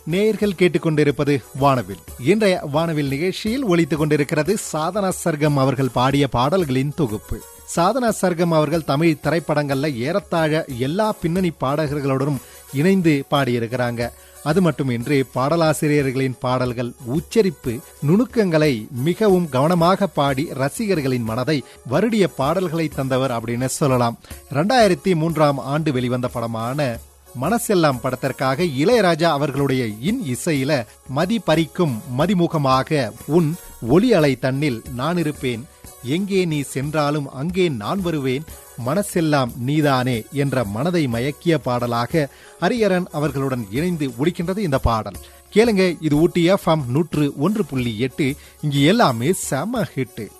நேயர்கள் கேட்டுக்கொண்டிருப்பது வானவில் இன்றைய வானவில் நிகழ்ச்சியில் ஒலித்துக் கொண்டிருக்கிறது சாதனா சர்க்கம் அவர்கள் பாடிய பாடல்களின் தொகுப்பு சாதனா சர்க்கம் அவர்கள் தமிழ் திரைப்படங்கள்ல ஏறத்தாழ எல்லா பின்னணி பாடகர்களுடனும் இணைந்து பாடியிருக்கிறாங்க அது மட்டுமின்றி பாடலாசிரியர்களின் பாடல்கள் உச்சரிப்பு நுணுக்கங்களை மிகவும் கவனமாக பாடி ரசிகர்களின் மனதை வருடிய பாடல்களை தந்தவர் அப்படின்னு சொல்லலாம் இரண்டாயிரத்தி மூன்றாம் ஆண்டு வெளிவந்த படமான மனசெல்லாம் படத்திற்காக இளையராஜா அவர்களுடைய இன் இசையில மதி பறிக்கும் மதிமுகமாக உன் ஒளி அலை தன்னில் நான் இருப்பேன் எங்கே நீ சென்றாலும் அங்கே நான் வருவேன் மனசெல்லாம் நீதானே என்ற மனதை மயக்கிய பாடலாக ஹரிஹரன் அவர்களுடன் இணைந்து ஒழிக்கின்றது இந்த பாடல் கேளுங்க இது ஊட்டி எஃப்எம் நூற்று ஒன்று புள்ளி எட்டு இங்கு எல்லாமே செம ஹிட்டு